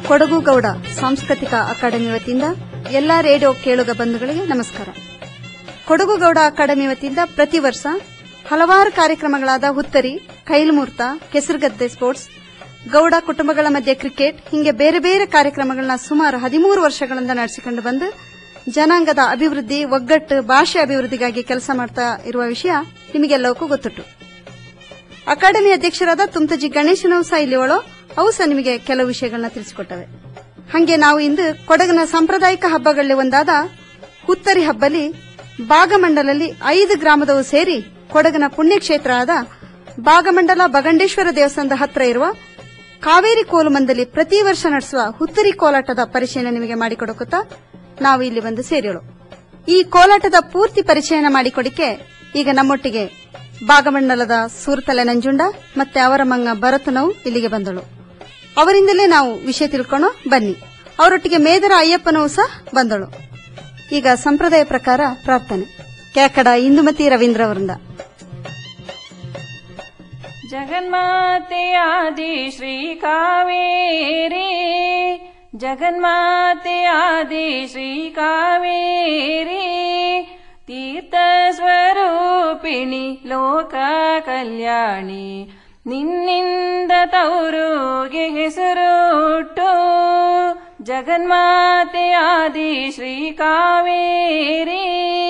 ಕೊಡಗು ಗೌಡ ಸಾಂಸ್ಕೃತಿಕ ಅಕಾಡೆಮಿ ವತಿಯಿಂದ ಎಲ್ಲಾ ರೇಡಿಯೋ ಕೇಳುಗ ಬಂಧುಗಳಿಗೆ ನಮಸ್ಕಾರ ಕೊಡಗು ಗೌಡ ಅಕಾಡೆಮಿ ವತಿಯಿಂದ ಪ್ರತಿ ವರ್ಷ ಹಲವಾರು ಕಾರ್ಯಕ್ರಮಗಳಾದ ಹುತ್ತರಿ ಕೈಲ್ಮೂರ್ತ ಕೆಸರುಗದ್ದೆ ಸ್ಪೋರ್ಟ್ಸ್ ಗೌಡ ಕುಟುಂಬಗಳ ಮಧ್ಯೆ ಕ್ರಿಕೆಟ್ ಹೀಗೆ ಬೇರೆ ಬೇರೆ ಕಾರ್ಯಕ್ರಮಗಳನ್ನ ಸುಮಾರು ಹದಿಮೂರು ವರ್ಷಗಳಿಂದ ನಡೆಸಿಕೊಂಡು ಬಂದು ಜನಾಂಗದ ಅಭಿವೃದ್ಧಿ ಒಗ್ಗಟ್ಟು ಭಾಷೆ ಅಭಿವೃದ್ಧಿಗಾಗಿ ಕೆಲಸ ಮಾಡ್ತಾ ಇರುವ ವಿಷಯ ನಿಮಗೆಲ್ಲವಕ್ಕೂ ಗೊತ್ತುಂಟು ಅಕಾಡೆಮಿ ಅಧ್ಯಕ್ಷರಾದ ತುಮ್ತಜಿ ಗಣೇಶನವು ಸಹ ಇಲ್ಲಿ ಒಳೋ ಅವು ಸಹ ನಿಮಗೆ ಕೆಲವು ವಿಷಯಗಳನ್ನ ತಿಳಿಸಿಕೊಟ್ಟವೆ ಹಂಗೆ ನಾವು ಇಂದು ಕೊಡಗಿನ ಸಾಂಪ್ರದಾಯಿಕ ಹಬ್ಬಗಳಲ್ಲಿ ಒಂದಾದ ಹುತ್ತರಿ ಹಬ್ಬಲಿ ಭಾಗಮಂಡಲಲ್ಲಿ ಐದು ಗ್ರಾಮದವು ಸೇರಿ ಕೊಡಗಿನ ಪುಣ್ಯಕ್ಷೇತ್ರ ಆದ ಭಾಗಮಂಡಲ ಬಗಂಡೇಶ್ವರ ದೇವಸ್ಥಾನದ ಹತ್ರ ಇರುವ ಕಾವೇರಿ ಕೋಲುಮಂದಲ್ಲಿ ಪ್ರತಿ ವರ್ಷ ನಡೆಸುವ ಹುತ್ತರಿ ಕೋಲಾಟದ ಪರಿಚಯನ ನಿಮಗೆ ಮಾಡಿಕೊಡಕುತ್ತಾ ನಾವು ಇಲ್ಲಿ ಬಂದು ಸೇರಿಯೋಳು ಈ ಕೋಲಾಟದ ಪೂರ್ತಿ ಪರಿಚಯನ ಮಾಡಿಕೊಡಿಕೆ ಈಗ ನಮ್ಮೊಟ್ಟಿಗೆ ಭಾಗಮಂಡಲದ ಸೂರತಲೆ ನಂಜುಂಡ ಮತ್ತೆ ಅವರ ಮಂಗ ಭರತನವು ಇಲ್ಲಿಗೆ ಬಂದಳು ಅವರಿಂದಲೇ ನಾವು ವಿಷಯ ತಿಳ್ಕೊಳ್ಳೋ ಬನ್ನಿ ಅವರೊಟ್ಟಿಗೆ ಮೇದರ ಅಯ್ಯಪ್ಪನವು ಸಹ ಬಂದಳು ಈಗ ಸಂಪ್ರದಾಯ ಪ್ರಕಾರ ಪ್ರಾರ್ಥನೆ ಕ್ಯಾಕಡ ಇಂದುಮತಿ ರವೀಂದ್ರ ಅವರಿಂದ ಜಗನ್ಮಾತೆಯಾದಿ ಶ್ರೀ ಕಾವೇರಿ ಜಗನ್ಮಾತೆಯಾದಿ ಶ್ರೀ ಕಾವೇರಿ ತೀರ್ಥ ಸ್ವರೂಪಿಣಿ ಲೋಕ ಕಲ್ಯಾಣಿ ನಿನ್ನಿಂದ ತೌರುಗೆ ಹೆಸರುಟ್ಟು ಜಗನ್ಮಾತೆಯಾದಿ ಶ್ರೀ ಕಾವೇರಿ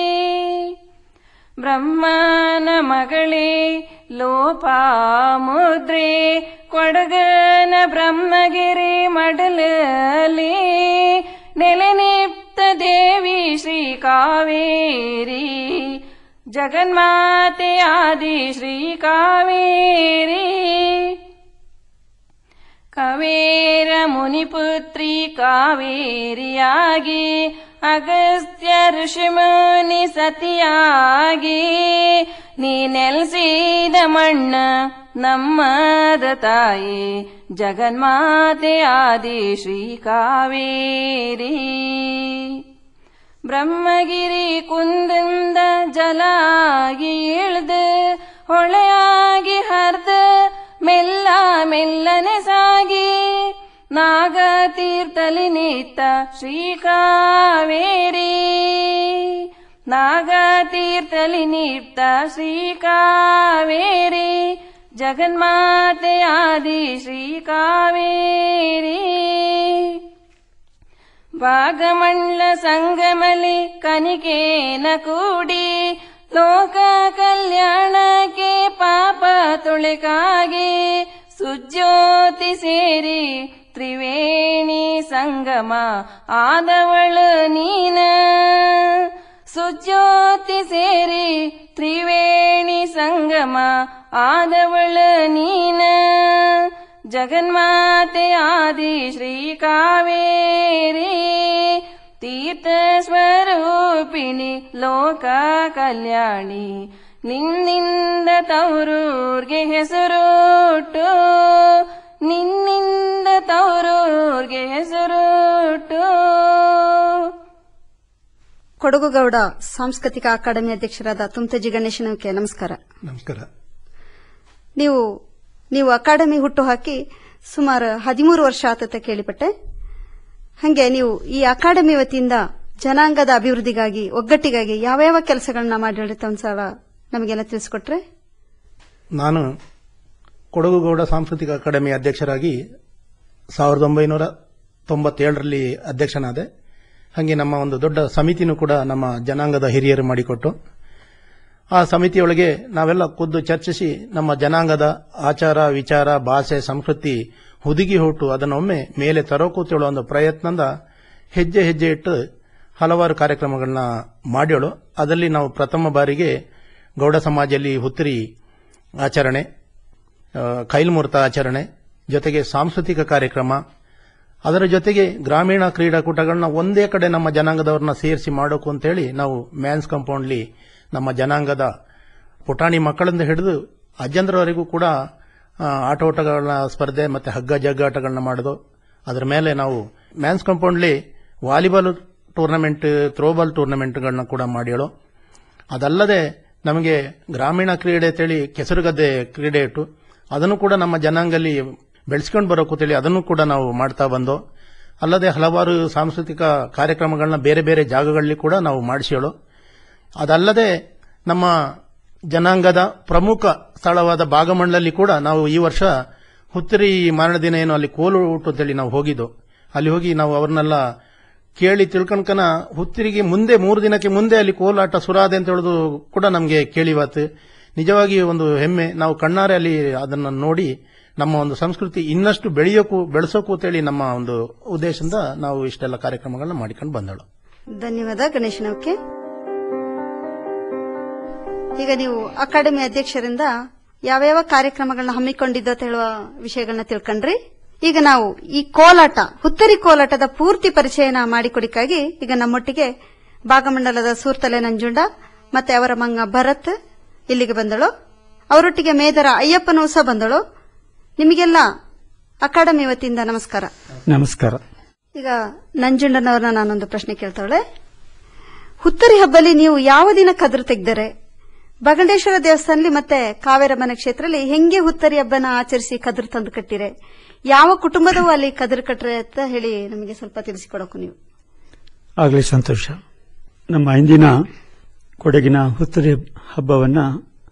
ಬ್ರಹ್ಮನ ಮಗಳೇ ಲೋಪಾಮುದ್ರೆ ಕೊಡಗನ ಬ್ರಹ್ಮಗಿರಿ ಮಡಲಲಿ ನೆಲೆನಿಪ್ತ ದೇವಿ ಶ್ರೀ ಕಾವೇರಿ ಜಗನ್ಮಾತೆಯಾದಿ ಶ್ರೀ ಕಾವೇರಿ ಕವೇರ ಮುನಿಪುತ್ರಿ ಕಾವೇರಿಯಾಗಿ ಅಗಸ್ತ್ಯ ಋಷಿಮುನಿ ಸತಿಯಾಗಿ ನೀ ನೆಲೆಸಿದ ಮಣ್ಣ ನಮ್ಮದ ತಾಯಿ ಜಗನ್ಮಾತೆ ಆದಿ ಶ್ರೀ ಕಾವೇರಿ ಬ್ರಹ್ಮಗಿರಿ ಕುಂದಿಂದ ಜಲಾಗಿ ಇಳ್ದು ಹೊಳೆಯಾಗಿ ಹರ್ದ ಮೆಲ್ಲ ಮೆಲ್ಲನೆ ಸಾಗಿ ನಾಗತೀರ್ಥಲಿ ನಿತ್ತ ಶ್ರೀ ಕಾವೇರಿ ನಾಗತೀರ್ಥಲಿ ನಿತ್ತ ಶ್ರೀ ಕಾವೇರಿ ಜಗನ್ಮಾತೆ ಆದಿ ಶ್ರೀ ಕಾವೇರಿ ಭಾಗಮಂಡ್ಲ ಸಂಗಮಲಿ ಕನಿಕೇನ ಕೂಡಿ ಲೋಕ ಕಲ್ಯಾಣಕ್ಕೆ ಪಾಪ ತುಳಿಕಾಗಿ ಸುಜ್ಯೋತಿ ಸೇರಿ ತ್ರಿವೇಣಿ ಸಂಗಮ ಆದವಳು ನೀನ ಸುಜ್ಯೋತಿ ಸೇರಿ ತ್ರಿವೇಣಿ ಸಂಗಮ ಆದವಳು ನೀನ ಜಗನ್ಮಾತೆ ಆದಿ ಶ್ರೀ ಕಾವೇರಿ ತೀರ್ಥ ಸ್ವರೂಪಿಣಿ ಲೋಕ ಕಲ್ಯಾಣಿ ನಿನ್ನಿಂದ ತವರೂರ್ಗೆ ಹೆಸರುಟ್ಟು ನಿನ್ನಿಂದ ತವರೂರ್ಗೆ ಹೆಸರುಟ್ಟು ಕೊಡಗು ಗೌಡ ಸಾಂಸ್ಕೃತಿಕ ಅಕಾಡೆಮಿ ಅಧ್ಯಕ್ಷರಾದ ತುಮ್ತಜಿ ಗಣೇಶನವಕ್ಕೆ ನಮಸ್ಕಾರ ನಮಸ್ಕಾರ ನೀವು ನೀವು ಅಕಾಡೆಮಿ ಹುಟ್ಟು ಹಾಕಿ ಸುಮಾರು ಹದಿಮೂರು ವರ್ಷ ಆತತೆ ಕೇಳಿಪಟ್ಟೆ ಹಂಗೆ ನೀವು ಈ ಅಕಾಡೆಮಿ ವತಿಯಿಂದ ಜನಾಂಗದ ಅಭಿವೃದ್ಧಿಗಾಗಿ ಒಗ್ಗಟ್ಟಿಗಾಗಿ ಯಾವ ಯಾವ ಕೆಲಸಗಳನ್ನ ಮಾಡಿರುತ್ತೆ ಒಂದ್ಸಲ ನಮಗೆಲ್ಲ ತಿಳಿಸ್ಕೊಟ್ರೆ ನಾನು ಕೊಡಗುಗೌಡ ಸಾಂಸ್ಕೃತಿಕ ಅಕಾಡೆಮಿ ಅಧ್ಯಕ್ಷರಾಗಿ ಸಾವಿರದ ಒಂಬೈನೂರ ತೊಂಬತ್ತೇಳರಲ್ಲಿ ಅಧ್ಯಕ್ಷನಾದೆ ಹಾಗೆ ನಮ್ಮ ಒಂದು ದೊಡ್ಡ ಸಮಿತಿನೂ ಕೂಡ ನಮ್ಮ ಜನಾಂಗದ ಹಿರಿಯರು ಮಾಡಿಕೊಟ್ಟು ಆ ಸಮಿತಿಯೊಳಗೆ ನಾವೆಲ್ಲ ಖುದ್ದು ಚರ್ಚಿಸಿ ನಮ್ಮ ಜನಾಂಗದ ಆಚಾರ ವಿಚಾರ ಭಾಷೆ ಸಂಸ್ಕೃತಿ ಹುದುಗಿ ಹುಟ್ಟು ಅದನ್ನೊಮ್ಮೆ ಮೇಲೆ ತರೋಕೂತೇಳೋ ಒಂದು ಪ್ರಯತ್ನದ ಹೆಜ್ಜೆ ಹೆಜ್ಜೆ ಇಟ್ಟು ಹಲವಾರು ಕಾರ್ಯಕ್ರಮಗಳನ್ನ ಮಾಡ್ಯೋಳು ಅದರಲ್ಲಿ ನಾವು ಪ್ರಥಮ ಬಾರಿಗೆ ಗೌಡ ಸಮಾಜದಲ್ಲಿ ಹುತ್ತರಿ ಆಚರಣೆ ಆ, ಕೈಲ್ಮೂರ್ತ ಆಚರಣೆ ಜೊತೆಗೆ ಸಾಂಸ್ಕೃತಿಕ ಕಾರ್ಯಕ್ರಮ ಅದರ ಜೊತೆಗೆ ಗ್ರಾಮೀಣ ಕ್ರೀಡಾಕೂಟಗಳನ್ನ ಒಂದೇ ಕಡೆ ನಮ್ಮ ಜನಾಂಗದವ್ರನ್ನ ಸೇರಿಸಿ ಮಾಡೋಕು ಅಂತೇಳಿ ನಾವು ಮ್ಯಾನ್ಸ್ ಕಾಂಪೌಂಡ್ಲಿ ನಮ್ಮ ಜನಾಂಗದ ಪುಟಾಣಿ ಮಕ್ಕಳಿಂದ ಹಿಡಿದು ಅಜ್ಜಂದ್ರವರೆಗೂ ಕೂಡ ಆ, ಆಟೋಟಗಳ ಸ್ಪರ್ಧೆ ಮತ್ತೆ ಹಗ್ಗ ಜಗ್ಗಾಟಗಳನ್ನ ಮಾಡೋದು ಅದರ ಮೇಲೆ ನಾವು ಮ್ಯಾನ್ಸ್ ಕಾಂಪೌಂಡ್ಲಿ ವಾಲಿಬಾಲ್ ಟೂರ್ನಮೆಂಟ್ ಥ್ರೋಬಾಲ್ ಟೂರ್ನಮೆಂಟ್ಗಳನ್ನ ಕೂಡ ಮಾಡ್ಯಾಳು ಅದಲ್ಲದೆ ನಮಗೆ ಗ್ರಾಮೀಣ ಕ್ರೀಡೆ ಅಂತೇಳಿ ಕೆಸರುಗದ್ದೆ ಕ್ರೀಡೆ ಇಟ್ಟು ಅದನ್ನು ಕೂಡ ನಮ್ಮ ಜನಾಂಗಲ್ಲಿ ಬೆಳೆಸ್ಕೊಂಡು ಬರೋಕು ಅಂತೇಳಿ ಅದನ್ನು ಕೂಡ ನಾವು ಮಾಡ್ತಾ ಬಂದು ಅಲ್ಲದೆ ಹಲವಾರು ಸಾಂಸ್ಕೃತಿಕ ಕಾರ್ಯಕ್ರಮಗಳನ್ನ ಬೇರೆ ಬೇರೆ ಜಾಗಗಳಲ್ಲಿ ಕೂಡ ನಾವು ಮಾಡಿಸೇಳು ಅದಲ್ಲದೆ ನಮ್ಮ ಜನಾಂಗದ ಪ್ರಮುಖ ಸ್ಥಳವಾದ ಭಾಗಮಂಡಲಲ್ಲಿ ಕೂಡ ನಾವು ಈ ವರ್ಷ ಹುತ್ತರಿ ಮಾರಣ ದಿನ ಏನು ಅಲ್ಲಿ ಕೋಲು ಊಟ ಅಂತೇಳಿ ನಾವು ಹೋಗಿದ್ದು ಅಲ್ಲಿ ಹೋಗಿ ನಾವು ಅವ್ರನ್ನೆಲ್ಲ ಕೇಳಿ ತಿಳ್ಕೊಂಡ್ಕನ ಹುತ್ತಿರಿಗೆ ಮುಂದೆ ಮೂರು ದಿನಕ್ಕೆ ಮುಂದೆ ಅಲ್ಲಿ ಕೋಲಾಟ ಸುರಾದೆ ಅಂತ ಹೇಳೋದು ಕೂಡ ನಮಗೆ ಕೇಳಿವತ್ತು ನಿಜವಾಗಿ ಒಂದು ಹೆಮ್ಮೆ ನಾವು ಕಣ್ಣಾರೆ ಅಲ್ಲಿ ಅದನ್ನು ನೋಡಿ ನಮ್ಮ ಒಂದು ಸಂಸ್ಕೃತಿ ಇನ್ನಷ್ಟು ಬೆಳೆಯೋಕು ಬೆಳೆಸೋಕು ಅಂತೇಳಿ ನಮ್ಮ ಒಂದು ಉದ್ದೇಶದಿಂದ ನಾವು ಇಷ್ಟೆಲ್ಲ ಕಾರ್ಯಕ್ರಮಗಳನ್ನ ಮಾಡಿಕೊಂಡು ಬಂದಳು ಧನ್ಯವಾದ ಗಣೇಶನವಕ್ಕೆ ಈಗ ನೀವು ಅಕಾಡೆಮಿ ಅಧ್ಯಕ್ಷರಿಂದ ಯಾವ್ಯಾವ ಕಾರ್ಯಕ್ರಮಗಳನ್ನ ಹಮ್ಮಿಕೊಂಡಿದ್ದು ಅಂತ ಹೇಳುವ ವಿಷಯಗಳನ್ನ ತಿಳ್ಕೊಂಡ್ರಿ ಈಗ ನಾವು ಈ ಕೋಲಾಟ ಹುತ್ತರಿ ಕೋಲಾಟದ ಪೂರ್ತಿ ಪರಿಚಯನ ಮಾಡಿಕೊಡಿಕ್ಕಾಗಿ ಈಗ ನಮ್ಮೊಟ್ಟಿಗೆ ಭಾಗಮಂಡಲದ ಸೂರ್ತಲೆ ನಂಜುಂಡ ಮತ್ತೆ ಅವರ ಮಂಗ ಭರತ್ ಇಲ್ಲಿಗೆ ಬಂದಳು ಅವರೊಟ್ಟಿಗೆ ಮೇದರ ಅಯ್ಯಪ್ಪನೂ ಸಹ ಬಂದಳು ನಿಮಗೆಲ್ಲ ಅಕಾಡೆಮಿ ವತಿಯಿಂದ ನಮಸ್ಕಾರ ನಮಸ್ಕಾರ ಈಗ ನಂಜುಂಡನವ್ರನ್ನ ನಾನೊಂದು ಪ್ರಶ್ನೆ ಕೇಳ್ತಾಳೆ ಹುತ್ತರಿ ಹಬ್ಬಲಿ ನೀವು ಯಾವ ದಿನ ಕದ್ರು ತೆಗ್ದರೆ ಬಗಂಡೇಶ್ವರ ದೇವಸ್ಥಾನದಲ್ಲಿ ಮತ್ತೆ ಕಾವೇರಮ್ಮನ ಕ್ಷೇತ್ರದಲ್ಲಿ ಹೆಂಗೆ ಹುತ್ತರಿ ಹಬ್ಬನ ಆಚರಿಸಿ ಕದ್ರು ತಂದು ಕಟ್ಟಿರೆ ಯಾವ ಕುಟುಂಬದವು ಅಲ್ಲಿ ಕದ್ರು ಕಟ್ರೆ ಅಂತ ಹೇಳಿ ನಮಗೆ ಸ್ವಲ್ಪ ತಿಳಿಸಿಕೊಡಕು ನೀವು ಆಗಲಿ ಸಂತೋಷ ನಮ್ಮ ಇಂದಿನ ಕೊಡಗಿನ ಹುತ್ತರಿ ಹಬ್ಬವನ್ನ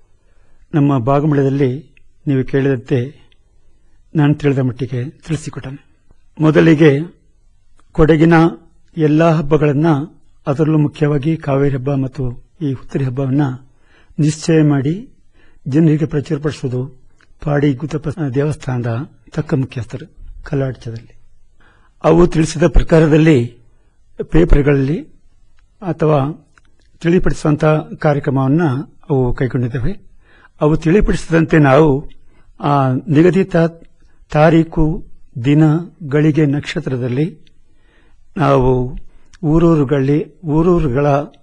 ನಮ್ಮ ಭಾಗಮಂಡಲದಲ್ಲಿ ನೀವು ಕೇಳಿದಂತೆ ನಾನು ತಿಳಿದ ಮಟ್ಟಿಗೆ ತಿಳಿಸಿಕೊಟ್ಟನೆ ಮೊದಲಿಗೆ ಕೊಡಗಿನ ಎಲ್ಲ ಹಬ್ಬಗಳನ್ನು ಅದರಲ್ಲೂ ಮುಖ್ಯವಾಗಿ ಕಾವೇರಿ ಹಬ್ಬ ಮತ್ತು ಈ ಹುತ್ತರಿ ಹಬ್ಬವನ್ನ ನಿಶ್ಚಯ ಮಾಡಿ ಜನರಿಗೆ ಪ್ರಚುರಪಡಿಸುವುದು ಪಾಡಿ ಗುತ್ತಪ್ಪ ದೇವಸ್ಥಾನದ ತಕ್ಕ ಮುಖ್ಯಸ್ಥರು ಕಲ್ಲಾಡ್ಚದಲ್ಲಿ ಅವು ತಿಳಿಸಿದ ಪ್ರಕಾರದಲ್ಲಿ ಪೇಪರ್ಗಳಲ್ಲಿ ಅಥವಾ ತಿಳಿಪಡಿಸುವಂತ ಕಾರ್ಯಕ್ರಮವನ್ನು ಅವು ಕೈಗೊಂಡಿದ್ದೇವೆ ಅವು ತಿಳಿಪಡಿಸಿದಂತೆ ನಾವು ಆ ನಿಗದಿತ ತಾರೀಕು ದಿನ ಗಳಿಗೆ ನಕ್ಷತ್ರದಲ್ಲಿ ನಾವು ಊರೂರುಗಳಲ್ಲಿ ಊರೂರುಗಳ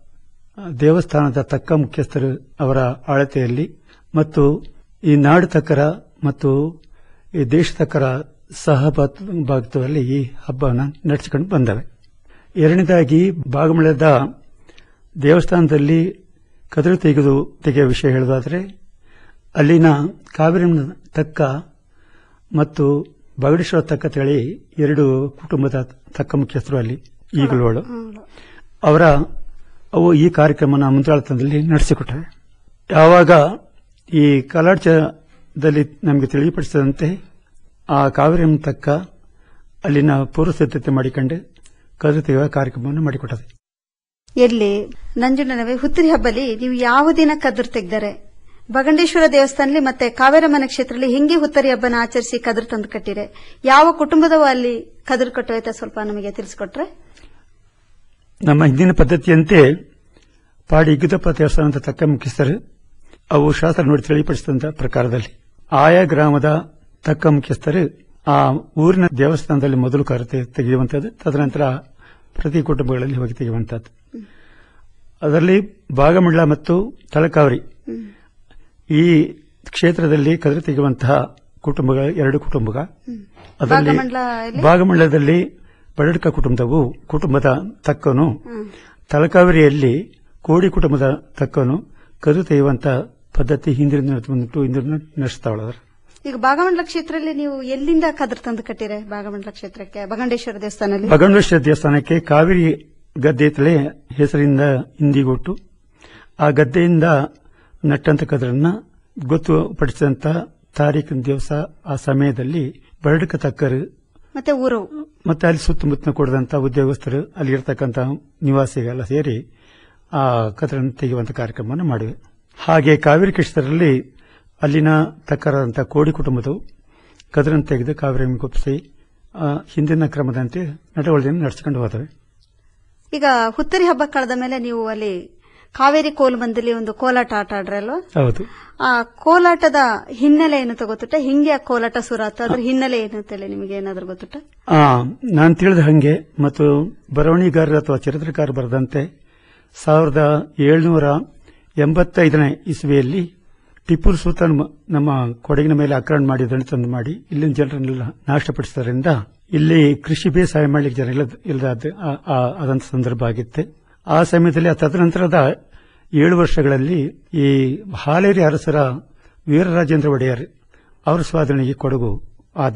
ದೇವಸ್ಥಾನದ ತಕ್ಕ ಮುಖ್ಯಸ್ಥರು ಅವರ ಅಳತೆಯಲ್ಲಿ ಮತ್ತು ಈ ನಾಡು ತಕ್ಕರ ಮತ್ತು ಈ ದೇಶ ತಕ್ಕರ ಸಹಭಾಗಿತ್ವದಲ್ಲಿ ಈ ಹಬ್ಬವನ್ನು ನಡೆಸಿಕೊಂಡು ಬಂದವೆ ಎರಡನೇದಾಗಿ ಭಾಗಮಂಡಲದ ದೇವಸ್ಥಾನದಲ್ಲಿ ಕದರು ತೆಗೆದು ತೆಗೆಯುವ ವಿಷಯ ಹೇಳುವುದಾದರೆ ಅಲ್ಲಿನ ಕಾವೇರಿ ತಕ್ಕ ಮತ್ತು ಬಗಡೇಶ್ವರ ತಕ್ಕ ತಳಿ ಎರಡು ಕುಟುಂಬದ ತಕ್ಕ ಮುಖ್ಯಸ್ಥರು ಅಲ್ಲಿ ಈಗಲೂ ಅವರ ಅವು ಈ ಕಾರ್ಯಕ್ರಮನ ಮುಂದಾಳತನದಲ್ಲಿ ನಡೆಸಿಕೊಟ್ಟವೆ ಯಾವಾಗ ಈ ಕಲಾಡ್ಚದಲ್ಲಿ ನಮಗೆ ತಿಳಿಪಡಿಸಿದಂತೆ ಆ ಕಾವೇರಿ ತಕ್ಕ ಅಲ್ಲಿನ ಪೂರ್ವ ಸಿದ್ಧತೆ ಮಾಡಿಕೊಂಡು ಕದು ತೆಗೆಯುವ ಕಾರ್ಯಕ್ರಮವನ್ನು ಮಾಡಿಕೊಟ್ಟದೆ ಎಲ್ಲಿ ನಂಜುಂಡನವೇ ಹುತ್ತರಿ ಹಬ್ಬಲಿ ನೀವು ಯಾವ ದಿನ ಕದ್ರು ತೆಗ್ದರೆ ಬಗಂಡೇಶ್ವರ ದೇವಸ್ಥಾನದಲ್ಲಿ ಮತ್ತೆ ಕಾವೇರಮ್ಮನ ಕ್ಷೇತ್ರದಲ್ಲಿ ಹೆಂಗೆ ಹುತ್ತರಿ ಹಬ್ಬನ ಆಚರಿಸಿ ಕದ್ರು ತಂದು ಕಟ್ಟಿರೆ ಯಾವ ಕುಟುಂಬದವು ಅಲ್ಲಿ ಕದ್ರು ಕಟ್ಟೋಯ್ತ ಸ್ವಲ್ಪ ನಮಗೆ ತಿಳಿಸ್ಕೊಟ್ರೆ ನಮ್ಮ ಹಿಂದಿನ ಪದ್ಧತಿಯಂತೆ ಪಾಡಿ ಇಗ್ಗುದಪ್ಪ ದೇವಸ್ಥಾನದ ತಕ್ಕ ಮುಖ್ಯಸ್ಥರು ಅವು ಶಾಸ್ತ್ರ ನೋಡಿ ತಿಳಿಪಡಿಸಿದಂತ ಪ್ರಕಾರದಲ್ಲಿ ಆಯಾ ಗ್ರಾಮದ ತಕ್ಕ ಮುಖ್ಯಸ್ಥರು ಆ ಊರಿನ ದೇವಸ್ಥಾನದಲ್ಲಿ ಮೊದಲು ಕರತೆ ತೆಗೆಯುವಂಥದ್ದು ತದನಂತರ ಪ್ರತಿ ಕುಟುಂಬಗಳಲ್ಲಿ ಹೋಗಿ ತೆಗೆಯುವಂಥದ್ದು ಅದರಲ್ಲಿ ಭಾಗಮಂಡಲ ಮತ್ತು ತಳಕಾವರಿ ಈ ಕ್ಷೇತ್ರದಲ್ಲಿ ಕದ್ರೆ ತೆಗೆಯುವಂತಹ ಕುಟುಂಬಗಳ ಎರಡು ಕುಟುಂಬ ಅದರಲ್ಲಿ ಭಾಗಮಂಡಲ ಎಲ್ಲಿ? ಭಾಗಮಂಡಲದಲ್ಲಿ ಬಡಡ್ಕ ಕುಟುಂಬದವು ಕುಟುಂಬದ ತಕ್ಕನು ತಲಕಾವೇರಿಯಲ್ಲಿ ಕೋಡಿ ಕುಟುಂಬದ ತಕ್ಕನು ಕದು ತೆಗೆಯುವಂತ ಪದ್ಧತಿ ಹಿಂದಿನ ಬಂದ್ಬಿಟ್ಟು ಹಿಂದಿನ ನಡೆಸ್ತಾವಳದ್ರ ಈಗ ಭಾಗಮಂಡಲ ಕ್ಷೇತ್ರದಲ್ಲಿ ನೀವು ಎಲ್ಲಿಂದ ಕದ್ರು ತಂದು ಕಟ್ಟಿರೆ ಭಾಗಮಂಡಲ ಕ್ಷೇತ್ರಕ್ಕೆ ಬಗಂಡೇಶ್ವರ ದೇವಸ್ಥಾನದಲ್ಲಿ ಭಗವಂತೇಶ್ವರ ದೇವಸ್ಥಾನಕ್ಕೆ ಕಾವೇರಿ ಗದ್ದೆ ತಲೆ ಹೆಸರಿಂದ ಇಂದಿಗೊಟ್ಟು ಆ ಗದ್ದೆಯಿಂದ ನಟ್ಟಂತ ಕದರನ್ನ ಗೊತ್ತುಪಡಿಸಿದಂತ ತಾರೀಕಿನ ದಿವಸ ಆ ಸಮಯದಲ್ಲಿ ಬರಡಕ ತಕ್ಕರು ಮತ್ತೆ ಊರು ಮತ್ತೆ ಅಲ್ಲಿ ಸುತ್ತಮುತ್ತ ಕೂಡಿದಂತ ಉದ್ಯೋಗಸ್ಥರು ಅಲ್ಲಿ ಇರತಕ್ಕಂತ ನಿವಾಸಿಗಳೆಲ್ಲ ಸೇರಿ ಆ ಕದರನ್ನು ತೆಗೆಯುವಂತ ಕಾರ್ಯಕ್ರಮವನ್ನು ಮಾಡಿವೆ ಹಾಗೆ ಕಾವೇರಿ ಕೃಷ್ಣರಲ್ಲಿ ಅಲ್ಲಿನ ತಕ್ಕರಾದಂಥ ಕೋಡಿ ಕುಟುಂಬದವು ಕದರನ್ನು ತೆಗೆದು ಕಾವೇರಿ ಒಪ್ಪಿಸಿ ಆ, ಹಿಂದಿನ ಕ್ರಮದಂತೆ ನಡವಳಿಕೆಯನ್ನು ನಡೆಸಿಕೊಂಡು ಹೋದವೆ ಈಗ ಹುತ್ತರಿ ಹಬ್ಬ ಕಳೆದ ಮೇಲೆ ನೀವು ಅಲ್ಲಿ ಕಾವೇರಿ ಕೋಲ್ಮಂದಲ್ಲಿ ಒಂದು ಕೋಲಾಟ ಆಟ ಆಡ್ರಲ್ವಾ ಹೌದು ಆ ಕೋಲಾಟದ ಹಿನ್ನೆಲೆ ಏನು ಗೊತ್ತುಂಟ ಹಿಂಗೆ ಆ ಕೋಲಾಟ ಸುರಾತ ಅದ್ರ ಹಿನ್ನೆಲೆ ಏನು ಅಂತೇಳಿ ನಿಮಗೆ ಏನಾದ್ರು ಗೊತ್ತುಂಟ ಆ, ನಾನು ತಿಳಿದ ಹಾಗೆ ಮತ್ತು ಬರವಣಿಗಾರರು ಅಥವಾ ಚರಿತ್ರಕಾರ ಬರೆದಂತೆ ಸಾವಿರದ ಏಳ್ನೂರ ಎಂಬತ್ತೈದನೇ ಇಸ್ವಿಯಲ್ಲಿ ಟಿಪ್ಪು ಸುಲ್ತಾನ್ ಮ- ನಮ್ಮ ಕೊಡಗಿನ ಮೇಲೆ ಆಕ್ರಮಣ ಮಾಡಿ ದಣಿತಂದು ಮಾಡಿ ಇಲ್ಲಿನ ಜನರನ್ನೆಲ್ಲ ನಾಶಪಡಿಸಿದ್ರಿಂದ ಇಲ್ಲಿ ಕೃಷಿ ಬೇಸಾಯ ಮಾಡಲಿಕ್ಕೆ ಜನ ಇಲ್ಲದ ಇಲ್ಲದ ಆ- ಆ- ಆದಂತ ಸಂದರ್ಭ ಆಗಿತ್ತೆ ಆ ಸಮಯದಲ್ಲಿ ಆ ತದನಂತರದ ಏಳು ವರ್ಷಗಳಲ್ಲಿ ಈ ಹಾಲೇರಿ ಅರಸರ ವೀರರಾಜೇಂದ್ರ ಒಡೆಯರ್ ಅವರ ಸ್ವಾಧೀನಿಗೆ ಕೊಡಗು ಆದೆ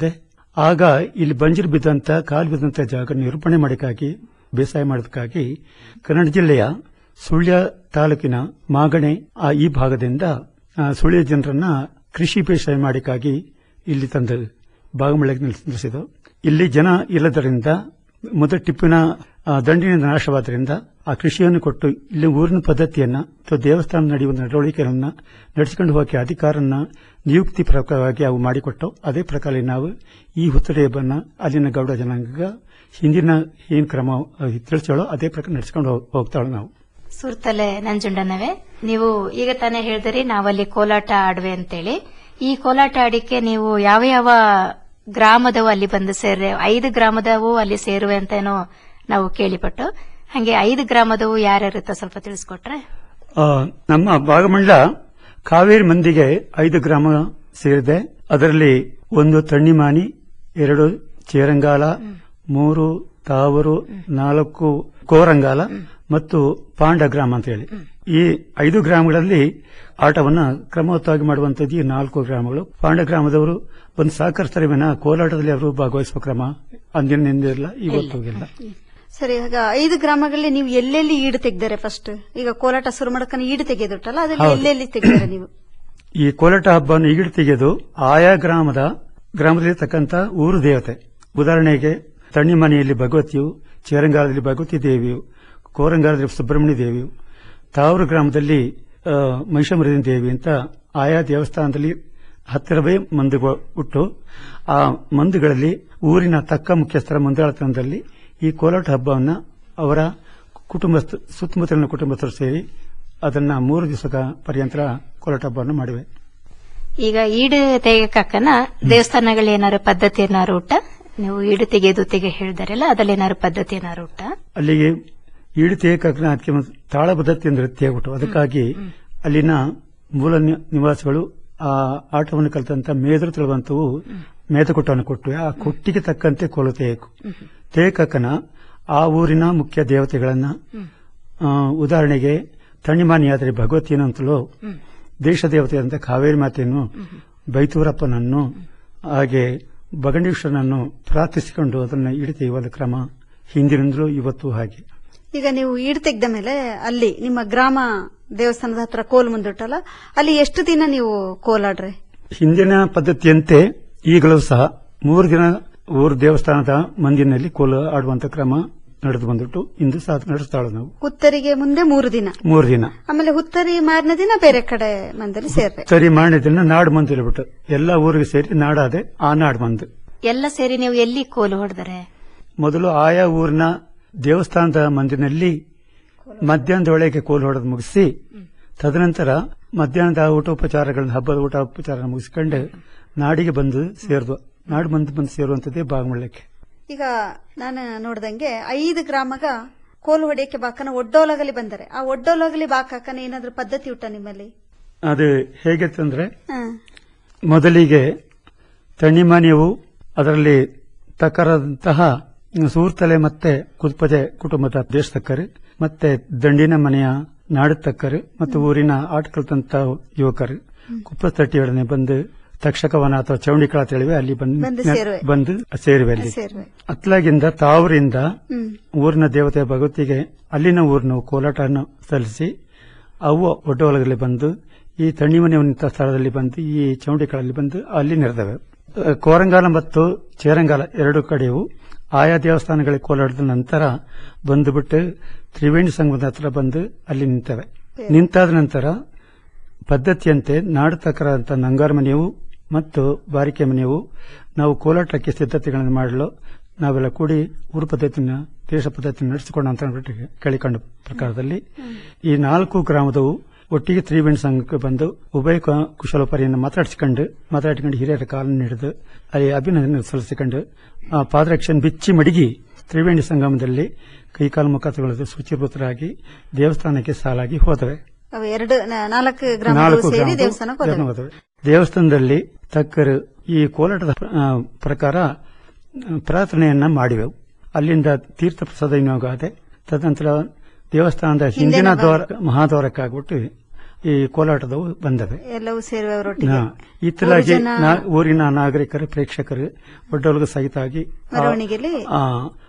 ಆಗ ಇಲ್ಲಿ ಬಂಜರು ಬಿದ್ದಂತ ಕಾಲು ಬಿದ್ದಂತ ಜಾಗ ನಿರೂಪಣೆ ಮಾಡಕ್ಕಾಗಿ ಬೇಸಾಯ ಮಾಡೋದಕ್ಕಾಗಿ ಕನ್ನಡ ಜಿಲ್ಲೆಯ ಸುಳ್ಯ ತಾಲೂಕಿನ ಮಾಗಣೆ ಆ ಈ ಭಾಗದಿಂದ ಆ, ಸುಳ್ಯ ಜನರನ್ನ ಕೃಷಿ ಬೇಸಾಯ ಮಾಡಕ್ಕಾಗಿ ಇಲ್ಲಿ ತಂದು ಭಾಗಮಳೆಗೆ ನಿಲ್ಲಿಸಿದ್ದು ಇಲ್ಲಿ ಜನ ಇಲ್ಲದರಿಂದ ಮೊದಲ ಟಿಪ್ಪಿನ ಆ, ದಂಡಿನಿಂದ ನಾಶವಾದ್ದರಿಂದ ಆ ಕೃಷಿಯನ್ನು ಕೊಟ್ಟು ಇಲ್ಲಿ ಊರಿನ ಪದ್ಧತಿಯನ್ನ ಅಥವಾ ದೇವಸ್ಥಾನ ನಡೆಯುವ ನಡವಳಿಕೆಯನ್ನ ನಡೆಸಿಕೊಂಡು ಹೋಗಕ್ಕೆ ಅಧಿಕಾರನ್ನ ನಿಯುಕ್ತಿ ಪ್ರಕಾರವಾಗಿ ಅವು ಮಾಡಿಕೊಟ್ಟು ಅದೇ ಪ್ರಕಾರ ನಾವು ಈ ಹುತ್ತಡಿ ಹಬ್ಬನ ಅಲ್ಲಿನ ಗೌಡ ಜನಾಂಗ ಹಿಂದಿನ ಏನ್ ಕ್ರಮ ತಿಳಿಸೋಳೋ ಅದೇ ಪ್ರಕಾರ ನಡೆಸ್ಕೊಂಡು ಹೋಗ್- ಹೋಗ್ತಾಳೆ ನಾವು ಸುರ್ತಲೆ ನಂಜುಂಡನವೇ ನೀವು ಈಗ ತಾನೇ ಹೇಳಿದ್ರಿ ನಾವಲ್ಲಿ ಕೋಲಾಟ ಆಡ್ವೆ ಅಂತೇಳಿ ಈ ಕೋಲಾಟ ಆಡಿಕೆ ನೀವು ಯಾವ ಯಾವ ಗ್ರಾಮದವು ಅಲ್ಲಿ ಬಂದು ಸೇರ್ರೆ ಐದು ಗ್ರಾಮದವು ಅಲ್ಲಿ ಸೇರುವೆ ಅಂತ ಏನೋ ನಾವು ಕೇಳಿಪಟ್ಟು ಹಂಗೆ ಐದು ಗ್ರಾಮದವು ಯಾರ್ಯಾರಿತ್ತ ಸ್ವಲ್ಪ ತಿಳಿಸ್ಕೊಟ್ರೆ ಆ, ನಮ್ಮ ಭಾಗಮಂಡಲ ಕಾವೇರಿ ಮಂದಿಗೆ ಐದು ಗ್ರಾಮ ಸೇರಿದೆ ಅದರಲ್ಲಿ ಒಂದು ತಣ್ಣಿಮಾನಿ ಎರಡು ಚೇರಂಗಾಲ ಮೂರು ತಾವೂರು ನಾಲ್ಕು ಕೋರಂಗಾಲ ಮತ್ತು ಪಾಂಡ ಗ್ರಾಮ ಅಂತ ಹೇಳಿ ಈ ಐದು ಗ್ರಾಮಗಳಲ್ಲಿ ಆಟವನ್ನ ಕ್ರಮವತ್ತವಾಗಿ ಮಾಡುವಂತದ್ದು ಈ ನಾಲ್ಕು ಗ್ರಾಮಗಳು ಪಾಂಡ ಗ್ರಾಮದವರು ಒಂದು ಸಹಕರಿಸ್ತಾರೆ ವಿನ ಕೋಲಾಟದಲ್ಲಿ ಅವರು ಭಾಗವಹಿಸುವ ಕ್ರಮ ಅಂದಿನಿಂದಿಲ್ಲ ಇವತ್ತು ಇಲ್ಲ ಸರಿ ಈಗ ಐದು ಗ್ರಾಮಗಳಲ್ಲಿ ನೀವು ಎಲ್ಲೆಲ್ಲಿ ಈಡು ತೆಗ್ದಾರೆ ಫಸ್ಟ್ ಈಗ ಕೋಲಾಟ ಶುರು ಮಾಡಕ್ಕನ ಈಡು ತೆಗೆದುಟ್ಟಲ್ಲ ಅದ್ರಲ್ಲಿ ಹೌದು. ಎಲ್ಲೆಲ್ಲಿ ತೆಗ್ದಾರೆ ನೀವು ಈ ಕೋಲಾಟ ಹಬ್ಬವನ್ನು ಈಗಿಡ್ ತೆಗೆದು ಆಯಾ ಗ್ರಾಮದ ಗ್ರಾಮದಲ್ಲಿರ್ತಕ್ಕಂಥ ಊರು ದೇವತೆ ಉದಾಹರಣೆಗೆ ತಣ್ಣಿಮನೆಯಲ್ಲಿ ಭಗವತಿಯು ಚೇರಂಗಾಲದಲ್ಲಿ ಭಗವತಿ ದೇವಿಯು ಕೋರಂಗಾಲದಲ್ಲಿ ಸುಬ್ರಹ್ಮಣ್ಯ ದೇವಿಯು ತಾವೂರು ಗ್ರಾಮದಲ್ಲಿ ಆ, ಮಹಿಷಮರದಿನ ದೇವಿ ಅಂತ ಆಯಾ ದೇವಸ್ಥಾನದಲ್ಲಿ ಹತ್ತಿರವೇ ಮಂದಿಗಳು ಹುಟ್ಟು ಆ ಮಂದಿಗಳಲ್ಲಿ ಊರಿನ ತಕ್ಕ ಮುಖ್ಯಸ್ಥರ ಮುಂದಾಳತನದಲ್ಲಿ ಈ ಕೋಲಾಟ ಹಬ್ಬವನ್ನು ಅವರ ಕುಟುಂಬಸ್ಥ ಸುತ್ತಮುತ್ತಲಿನ ಕುಟುಂಬಸ್ಥರು ಸೇರಿ ಅದನ್ನ ಮೂರು ದಿವಸದ ಪರ್ಯಂತರ ಕೋಲಾಟ ಹಬ್ಬವನ್ನು ಮಾಡಿವೆ ಈಗ ಈಡು ತೆಗೆಯಕ್ಕನ ದೇವಸ್ಥಾನಗಳು ಏನಾರು ಪದ್ಧತಿ ಏನಾರು ಉಂಟ ನೀವು ಈಡು ತೆಗೆಯೋದು ತೆಗೆ ಹೇಳಿದಾರಲ್ಲ ಅದ್ರಲ್ಲಿ ಏನಾರು ಪದ್ಧತಿ ಏನಾರು ಉಂಟ ಅಲ್ಲಿಗೆ ಈಡು ತೇಕನ ಅದಕ್ಕೆ ಒಂದು ತಾಳಬದ್ಧತೆ ನೃತ್ಯ ಆಗ್ಬಿಟ್ಟು ಅದಕ್ಕಾಗಿ ಅಲ್ಲಿನ ಮೂಲ ನಿ- ನಿವಾಸಿಗಳು ಆ ಆಟವನ್ನು ಕಲಿತಂತ ಮೇದರು ತಿಳುವಂತವು ಮೇತಕೊಟ್ಟವನ್ನು ಕೊಟ್ಟು ಆ ಕೊಟ್ಟಿಗೆ ತಕ್ಕಂತೆ ಕೋಲು ತೇಕು ತೇಕಕ್ಕನ ಆ ಊರಿನ ಮುಖ್ಯ ದೇವತೆಗಳನ್ನ ಆ, ಉದಾಹರಣೆಗೆ ತಣ್ಣಿಮಾನಿಯಾದರೆ ಭಗವತಿಯನ್ನು ಅಂತಲೂ ದೇಶ ದೇವತೆಯಾದಂಥ ಕಾವೇರಿ ಮಾತೆಯನ್ನು ಬೈತೂರಪ್ಪನನ್ನು ಹಾಗೆ ಬಗಂಡೇಶ್ವರನನ್ನು ಪ್ರಾರ್ಥಿಸಿಕೊಂಡು ಅದನ್ನು ಇಡಿತೆಯುವ ಕ್ರಮ ಹಿಂದಿನಿಂದಲೂ ಇವತ್ತು ಹಾಗೆ ಈಗ ನೀವು ಈಡು ತೆಗ್ದ ಮೇಲೆ ಅಲ್ಲಿ ನಿಮ್ಮ ಗ್ರಾಮ ದೇವಸ್ಥಾನದ ಹತ್ರ ಕೋಲ್ ಮುಂದುಟ್ಟಲ್ಲ ಅಲ್ಲಿ ಎಷ್ಟು ದಿನ ನೀವು ಕೋಲಾಡ್ರೆ ಹಿಂದಿನ ಪದ್ಧತಿಯಂತೆ ಈಗಲೂ ಸಹ ಮೂರು ದಿನ ಊರು ದೇವಸ್ಥಾನದ ಮಂದಿನಲ್ಲಿ ಕೋಲು ಆಡುವಂತ ಕ್ರಮ ನಡೆದು ಬಂದ್ಬಿಟ್ಟು ಇಂದು ಸಹ ನಡೆಸ್ತಾಳೆ ನಾವು ಹುತ್ತರಿಗೆ ಮುಂದೆ ಮೂರು ದಿನ ಮೂರು ದಿನ ಆಮೇಲೆ ಹುತ್ತರಿ ಮಾರನೇ ದಿನ ಬೇರೆ ಕಡೆ ಮಂದಲ್ಲಿ ಸೇರ್ರೆ ಸರಿ ಮಾರನೇ ದಿನ ನಾಡು ಮಂದು ಹೇಳ್ಬಿಟ್ಟು ಎಲ್ಲ ಊರಿಗೆ ಸೇರಿ ನಾಡಾದೆ ಆ ನಾಡು ಮಂದು ಎಲ್ಲ ಸೇರಿ ನೀವು ಎಲ್ಲಿ ಕೋಲು ಹೊಡೆದರೆ ಮೊದಲು ಆಯಾ ಊರಿನ ದೇವಸ್ಥಾನದ ಮಂದಿನಲ್ಲಿ ಮಧ್ಯಾಹ್ನದ ಒಳಗೆ ಕೋಲು ಹೊಡೆದು ಮುಗಿಸಿ ತದನಂತರ ಮಧ್ಯಾಹ್ನದ ಊಟೋಪಚಾರಗಳನ್ನ ಹಬ್ಬದ ಊಟೋಪಚಾರ ಮುಗಿಸ್ಕೊಂಡು ನಾಡಿಗೆ ಬಂದು ಸೇರಿದ್ವು ನಾಡು ಮಂದಿ ಬಂದು ಸೇರುವಂತದ್ದೇ ಬಾಗಮಳ್ಳಕ್ಕೆ ಈಗ ನಾನು ನೋಡ್ದಂಗೆ ಐದು ಗ್ರಾಮಗ ಕೋಲು ಹೊಡೆಯಕ್ಕೆ ಬಾಕನ ಒಡ್ಡೋಲಗಲಿ ಬಂದರೆ ಆ ಒಡ್ಡೋಲಗಲಿ ಬಾಕಾಕನ ಏನಾದ್ರೂ ಪದ್ಧತಿ ಉಂಟ ನಿಮ್ಮಲ್ಲಿ ಅದು ಹೇಗೆ ತಂದ್ರೆ ಹ. ಮೊದಲಿಗೆ ತಣ್ಣಿಮಾನ್ಯವು ಅದರಲ್ಲಿ ತಕ್ಕರಾದಂತಹ ಸೂರ್ತಲೆ ಮತ್ತೆ ಕುದ್ಪಜೆ ಕುಟುಂಬದ ದೇಶ ತಕ್ಕರು ಮತ್ತೆ ದಂಡಿನ ಮನೆಯ ನಾಡು ತಕ್ಕರು ಮತ್ತು ಊರಿನ ಆಟ ಕಲಿತಂತ ಯುವಕರು ಕುಪ್ಪತಟ್ಟಿಯೊಡನೆ ಬಂದು ತಕ್ಷಕವನ ಅಥವಾ ಚೌಂಡಿಕಳ ತಿಳಿವೆ ಅಲ್ಲಿ ಬಂದು ಬಂದು ಸೇರುವೆ. ಬಂದು ಸೇರಿವೆ ಅಲ್ಲಿ ಸೇರ್ವೆ ಅತ್ಲಾಗಿಂದ ತಾವರಿಂದ ಹ್ಮ್ ಊರಿನ ದೇವತೆ ಭಗವತಿಗೆ ಅಲ್ಲಿನ ಊರಿನ ಕೋಲಾಟವನ್ನು ಸಲ್ಲಿಸಿ ಅವು ಒಡ್ಡೋಲಗಲ್ಲಿ ಬಂದು ಈ ತಣ್ಣಿಮನೆ ನಿಂತ ಸ್ಥಳದಲ್ಲಿ ಬಂದು ಈ ಚೌಂಡಿಕಳಲ್ಲಿ ಬಂದು ಅಲ್ಲಿ ನೆರೆದವೆ ಅಹ್, ಕೋರಂಗಾಲ ಮತ್ತು ಚೇರಂಗಾಲ ಎರಡು ಕಡೆಯೂ ಆಯಾ ದೇವಸ್ಥಾನಗಳಿಗೆ ಕೋಲಾಟದ ನಂತರ ಬಂದುಬಿಟ್ಟು ತ್ರಿವೇಣಿ ಸಂಗಮದ ಹತ್ರ ಬಂದು ಅಲ್ಲಿ ನಿಂತವೆ ನಿಂತಾದ ನಂತರ ಪದ್ಧತಿಯಂತೆ ನಾಡು ತಕ್ಕರಂತ ನಂಗಾರ ಮನೆಯು ಮತ್ತು ಬಾರಿಕೆ ಮನೆಯು ನಾವು ಕೋಲಾಟಕ್ಕೆ ಸಿದ್ಧತೆಗಳನ್ನು ಮಾಡಲು ನಾವೆಲ್ಲ ಕೂಡಿ ಊರು ಪದ್ಧತಿನ ದೇಶ ಪದ್ಧತಿ ನಡೆಸಿಕೊಂಡು ಅಂತ ಅಂದ್ಬಿಟ್ಟು ಕೇಳಿಕೊಂಡ ಪ್ರಕಾರದಲ್ಲಿ ಈ ನಾಲ್ಕು ಗ್ರಾಮದವು ಒಟ್ಟಿಗೆ ತ್ರಿವೇಣಿ ಸಂಘಕ್ಕೆ ಬಂದು ಉಭಯ ಕ- ಕುಶಲೋಪರಿಯನ್ನು ಮಾತಾಡಿಸಿಕೊಂಡು ಮಾತಾಡಿಕೊಂಡು ಹಿರಿಯರ ಕಾಲನ್ನು ಹಿಡಿದು ಅಲ್ಲಿ ಅಭಿನಂದನೆ ಸಲ್ಲಿಸಿಕೊಂಡು ಆ ಪಾದರಕ್ಷೆಯನ್ನು ಬಿಚ್ಚಿ ಮಡಗಿ ತ್ರಿವೇಣಿ ಸಂಗಮದಲ್ಲಿ ಕೈಕಾಲು ಮುಖ ತೊಳೆದು ಶುಚಿರ್ಭೂತರಾಗಿ ದೇವಸ್ಥಾನಕ್ಕೆ ಸಾಲಾಗಿ ಹೋದವೆ ಅವು ಎರಡು ನ- ನಾಲ್ಕು ಗ್ರಾಮಗಳು ನಾಲ್ಕು ಸೇರಿ ಗ್ರಾಮಗಳು ದೇವಸ್ಥಾನಕ್ಕೆ ಹೋದವು. ಹೋದವೆ. ದೇವಸ್ಥಾನದಲ್ಲಿ ತಕ್ಕರು ಈ ಕೋಲಾಟದ ಆ, ಪ್ರಕಾರ ಆ, ಪ್ರಾರ್ಥನೆಯನ್ನ ಮಾಡಿವೆವು ಅಲ್ಲಿಂದ ತೀರ್ಥ ಪ್ರಸಾದ ವಿನಿಯೋಗ ಆದೆ ತದನಂತರ ದೇವಸ್ಥಾನದ ಹಿಂದಿನ ದ್ವಾರ ಮಹಾದ್ವಾರಕ್ಕಾಗ್ಬಿಟ್ಟು ಈ ಕೋಲಾಟದವು ಬಂದವೆ ಎಲ್ಲವೂ ಸೇರುವವರೊಟ್ಟಿಗೆ ಹಾ. ಇತ್ತಲಾಗಿ ಊರು ಜನ ನಾ- ಊರಿನ ನಾಗರಿಕರು ಪ್ರೇಕ್ಷಕರು ಒಡ್ಡೊಳಗ ಸಹಿತಾಗಿ ಆ- ಮೆರವಣಿಗೆಯಲ್ಲಿ ಆ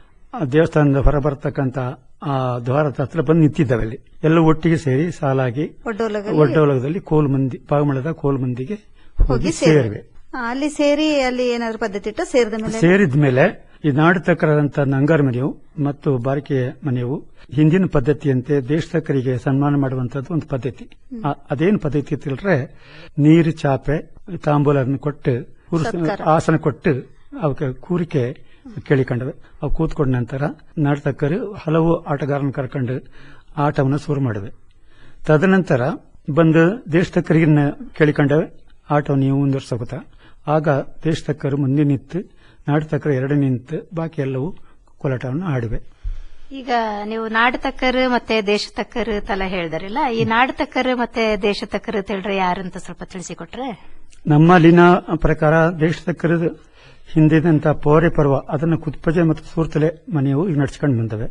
ಆ ದೇವಸ್ಥಾನದ ಹೊರಬರ್ತಕ್ಕಂತ ಆ ದ್ವಾರದ ಹತ್ರ ಬಂದು ನಿಂತಿದ್ದಾವೆ ಅಲ್ಲಿ ಎಲ್ಲ ಒಟ್ಟಿಗೆ ಸೇರಿ ಸಾಲಾಗಿ ಒಡ್ಡೋಲಗಲ್ಲಿ ಒಡ್ಡೊಳಗದಲ್ಲಿ ಕೋಲು ಮಂದಿ ಪಾಗಮಳದ ಕೋಲು ಮಂದಿಗೆ ಹೋಗಿ ಹೋಗಿ ಸೇರಿವೆ ಸೇರಿವೆ ಆ, ಅಲ್ಲಿ ಸೇರಿ ಅಲ್ಲಿ ಏನಾದ್ರು ಪದ್ಧತಿ ಇಟ್ಟು ಸೇರಿದ ಮೇಲೆ ಸೇರಿದ ಮೇಲೆ ಈ ನಾಡತಕ್ಕರಾದಂಥ ನಂಗಾರ ಮನೆಯು ಮತ್ತು ಬಾರಿಕೆಯ ಮನೆಯು ಹಿಂದಿನ ಪದ್ಧತಿಯಂತೆ ದೇಶತಕ್ಕರಿಗೆ ಸನ್ಮಾನ ಮಾಡುವಂತದ್ದು ಒಂದು ಪದ್ಧತಿ ಆ- ಅದೇನು ಪದ್ಧತಿ ತಿಳಿದ್ರೆ ನೀರು ಚಾಪೆ ತಾಂಬೂಲನ್ನು ಕೊಟ್ಟು ಕೂರ್ಸ- ಸತ್ಕಾರ. ಆಸನ ಕೊಟ್ಟು ಅವಕ್ಕೆ ಕೂರಿಕೆ ಕೇಳಿಕೊಂಡವೆ ಅವು ಕೂತ್ಕೊಂಡ ನಂತರ ನಾಟಕರು ಹಲವು ಆಟಗಾರನ ಕರ್ಕೊಂಡು ಆಟವನ್ನು ಶುರು ಮಾಡಿವೆ ತದನಂತರ ಬಂದು ದೇಶತಕ್ಕರಿಗೆ ಕೇಳಿಕೊಂಡವೆ ಆಟವನ್ನು ನೀವು ಮುಂದುವರ್ಸೋಗುತ್ತಾ ಆಗ ದೇಶತಕ್ಕರು ಮುಂದೆ ನಿಂತು ನಾಟಕರು ಎರಡು ನಿಂತು ಬಾಕಿ ಎಲ್ಲವೂ ಕೋಲಾಟವನ್ನು ಆಡಿವೆ ಈಗ ನೀವು ನಾಡತಕ್ಕರು ಮತ್ತೆ ದೇಶತಕ್ಕರು ತಲ ಹೇಳಿದ್ರಲ್ಲ ಈ ನಾಡತಕ್ಕರು ಮತ್ತೆ ದೇಶತಕ್ಕರು ತಿಳಿದ್ರೆ ಯಾರಂತ ಸ್ವಲ್ಪ ತಿಳಿಸಿಕೊಟ್ರೆ ನಮ್ಮಲ್ಲಿನ ಪ್ರಕಾರ ದೇಶತಕ್ಕರದ ಹಿಂದಿದಂತ ಪೋರೆ ಪರ್ವ ಅದನ್ನು ಕುತ್ಪಜೆ ಮತ್ತು ಸೂರ್ತಲೆ ಮನೆಯು ಈಗ ನಡ್ಸ್ಕೊಂಡು ಬಂದವೆ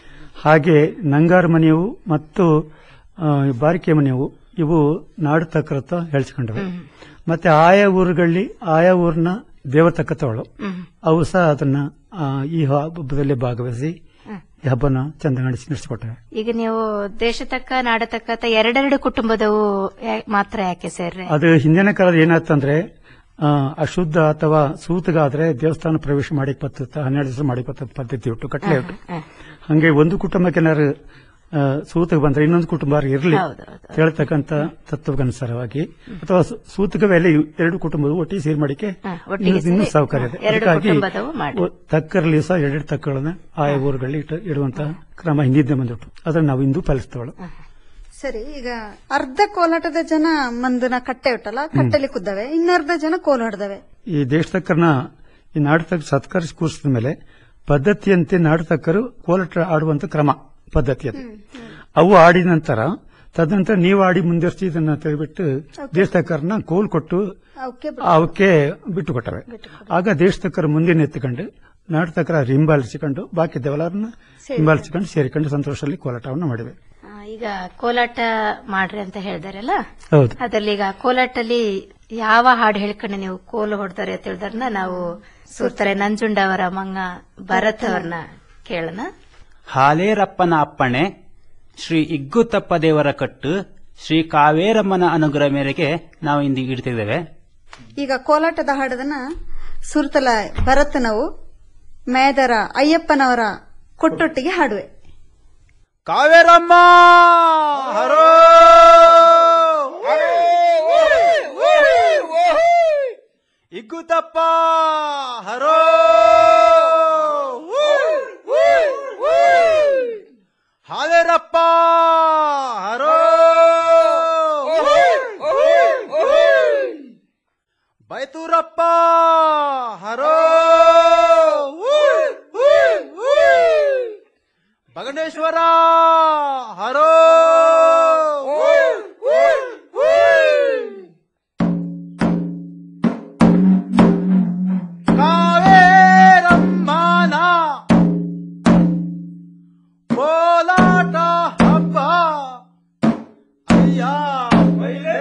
ಹಾಗೆ ನಂಗಾರ ಮನೆಯು ಮತ್ತು ಆ, ಬಾರಿಕೆ ಮನೆಯು ಇವು ನಾಡು ತಕ್ಕರತ್ತ ಹೇಳ್ಸ್ಕೊಂಡವೆ ಮತ್ತೆ ಆಯಾ ಊರುಗಳಲ್ಲಿ ಆಯಾ ಊರಿನ ದೇವತಕ್ಕತ್ತವಳು ಅವು ಸಹ ಅದನ್ನ ಆ, ಈ ಹಬ್ಬದಲ್ಲಿ ಭಾಗವಹಿಸಿ ಈ ಹಬ್ಬನ ಚಂದಗಾಣಿಸಿ ನಡೆಸಿಕೊಟ್ಟವೆ ಈಗ ನೀವು ದೇಶತಕ್ಕ ನಾಡತಕ್ಕ ಅಂತ ಎರಡೆರಡು ಕುಟುಂಬದವು ಯಾ- ಮಾತ್ರ ಯಾಕೆ ಸೇರ್ರೆ ಅದು ಹಿಂದಿನ ಕಾಲದ ಏನಾಯ್ತಂದ್ರೆ ಆ, ಅಶುದ್ಧ ಅಥವಾ ಸೂತಗಾದ್ರೆ ದೇವಸ್ಥಾನ ಪ್ರವೇಶ ಮಾಡಿ ಬರ್ತದ ಹನ್ನೆರಡು ದಿವಸ ಮಾಡಿ ಬರ್ತದ ಪದ್ಧತಿ ಉಂಟು ಕಟ್ಲೆ ಉಂಟು ಹಂಗೆ ಒಂದು ಕುಟುಂಬಕ್ಕೆ ಏನಾರು ಆ, ಸೂತಕ ಬಂದ್ರೆ ಇನ್ನೊಂದು ಕುಟುಂಬ ಇರಲಿ ಹೌದೌದು. ಹೇಳ್ತಕ್ಕಂತ ತತ್ವಕ್ಕನುಸಾರವಾಗಿ ಅಥವಾ ಸೂ- ಸೂತಕ ವೇಳೆ ಇವು ಎರಡು ಕುಟುಂಬದ ಒಟ್ಟಿಗೆ ಸೇರಿ ಮಾಡಿಕೆ ಹಾ, ಒಟ್ಟಿಗೆ ಇನ್ನೂ ಸೇರಿ, ಸೌಕರ್ಯ ಇದೆ ಹಾ, ಎರಡು ಅದಕ್ಕಾಗಿ ಕುಟುಂಬದವು ಮಾಡಿ. ಒ- ತಕ್ಕರಲ್ಲಿ ಸಹ ಎರಡೆರಡು ತಕ್ಕಗಳನ್ನ ಆಯಾ ಊರುಗಳಲ್ಲಿ ಇಟ್ಟು ಇಡುವಂತಹ ಕ್ರಮ ಹಿಂದಿದ್ದೆ ಬಂದ್ಬಿಟ್ಟು ಅದನ್ನ ನಾವು ಇಂದು ಪಾಲಿಸ್ತೇವಳು ಸರಿ ಈಗ ಅರ್ಧ ಕೋಲಾಟದ ಜನ ಮಂದನ ಕಟ್ಟೆ ಉಂಟಲ್ಲ ಕಟ್ಟೆಲಿ ಕುದ್ದವೆ ಇನ್ನರ್ಧ ಜನ ಕೋಲು ಹೊಡೆದವೆ ಈ ದೇಶತಕ್ಕರನ್ನ ಈ ನಾಟಕ ಸತ್ಕರಿಸಿ ಕೂರಿಸಿದ ಮೇಲೆ ಪದ್ಧತಿಯಂತೆ ನಾಟಕರು ಕೋಲಾಟ ಆಡುವಂತ ಕ್ರಮ ಪದ್ಧತಿ ಅದು ಅವು ಆಡಿದ ನಂತರ ತದನಂತರ ನೀವು ಆಡಿ ಮುಂದುವರಿಸಿ ಇದನ್ನ ತೆಗೆದುಬಿಟ್ಟು ದೇಶತಕ್ಕರನ್ನ ಕೋಲ್ ಕೊಟ್ಟು ಅವಕ್ಕೆ ಅವಕ್ಕೆ ಬಿಟ್ಟು ಕೊಟ್ಟವೆ ಆಗ ದೇಶತಕ್ಕರು ಮುಂದೆ ನಿಂತುಕೊಂಡು ನಾಟಕರ ಹಿಂಬಾಲಿಸಿಕೊಂಡು ಬಾಕಿ ದೇವಲರನ್ನ ಹಿಂಬಾಲಿಸಿಕೊಂಡು ಸೇರಿಕೊಂಡು ಸಂತೋಷದಲ್ಲಿ ಕೋಲಾಟವನ್ನು ಮಾಡಿವೆ ಆ, ಈಗ ಕೋಲಾಟ ಮಾಡ್ರಿ ಅಂತ ಹೇಳಿದಾರಲ್ಲ ಹೌದು ಅದರಲ್ಲಿ ಈಗ ಕೋಲಾಟಲ್ಲಿ ಯಾವ ಹಾಡು ಹೇಳ್ಕೊಂಡು ನೀವು ಕೋಲು ಹೊಡೆದಾರೆ ಅಂತ ಹೇಳಿದ್ರನ್ನ ನಾವು ಸೂರ್ತಾರೆ ನಂಜುಂಡ ಅವರ ಮಂಗ ಭರತ್ ಅವ್ರನ್ನ ಕೇಳೋಣ ಹಾಲೇರಪ್ಪನ ಅಪ್ಪಣೆ ಶ್ರೀ ಇಗ್ಗುತ್ತಪ್ಪ ದೇವರ ಕಟ್ಟು ಶ್ರೀ ಕಾವೇರಮ್ಮನ ಅನುಗ್ರಹ ಮೇರೆಗೆ ನಾವು ಇಂದು ಇಡ್ತಿದ್ದೇವೆ ಈಗ ಕೋಲಾಟದ ಹಾಡದನ್ನ ಸುರ್ತಲ ಭರತನವು ಮೇದರ ಅಯ್ಯಪ್ಪನವರ ಕೊಟ್ಟೊಟ್ಟಿಗೆ ಹಾಡುವೆ ಕಾವೇರಮ್ಮ ಹರೋ ಇಗ್ಗುತ್ತಪ್ಪ ಹರೋ ಹಾಲೇರಪ್ಪ ಹರೋ ಬೈತೂರಪ್ಪ ಹರೋ ಬಗನೇಶ್ವರ ಹರೋ ಕಾವೇರಮ್ಮನ ಕೋಲಾಟ ಹಬ್ಬ ಅಯ್ಯ ಬೈಲೇ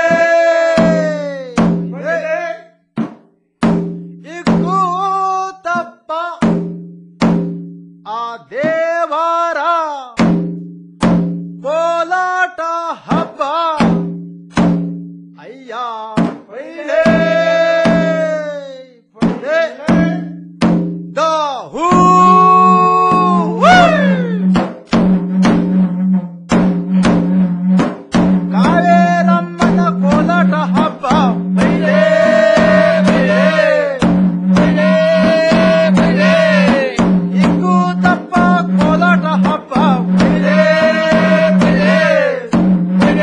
ಇಗ್ಗೂತಪ್ಪ ಆ ದೇವರ ಕೋಲಾಟ ಹಬ್ಬ ಅಯ್ಯ ಬೈಲೇ ಬೈಲೇ ದ ಹೂ ಕಾವೇರಮ್ಮನ ಕೋಲಾಟ ಹಬ್ಬ ಬೈಲೇ ಬೈಲೇ ಬೈಲೇ ಬೈಲೇ ಇಗ್ಗೂತಪ್ಪ ಕೋಲಾಟ ಹಬ್ಬ ಬೈಲೇ ಬೈಲೇ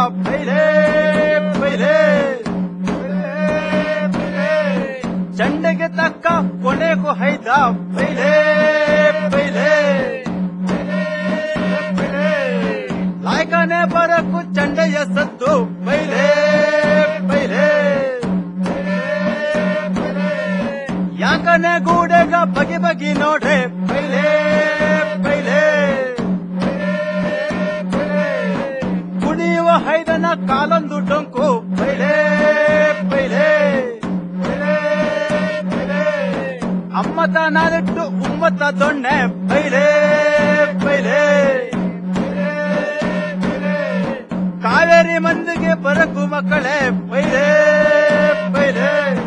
ಪೈಲೆ ಪೈಲೆ ಚಂಡೆಗೆ ತಕ್ಕ ಕೊನೆಗೂ ಹೈದ ಪೈಲೆ ಪೈಲೆ ಲಾಯ್ಕನೆ ಬರಕು ಚಂಡೆಯ ಸತ್ತು ಪೈಲೆ ಪೈಲೆ ಯಾಕನೆ ಗೂಡೆಗ ಬಗೆ ಬಗಿ ನೋಡ್ರೆ ಪೈಲೆ ಪೈಲೆ ಕುಣಿಯುವ ಹೈದನ ಕಾಲೊಂದು ಡೊಂಕು ಪೈಲೆ ಪೈಲೆ ಅಮ್ಮತ ನಾಲಿಟ್ಟು ಉಮ್ಮತ್ತ ದೊಣ್ಣೆ ಪೈಲೆ ಪೈಲೆ ಕಾವೇರಿ ಮಂದಿಗೆ ಬರಕು ಮಕ್ಕಳೇ ಪೈಲೆ ಪೈಲೆ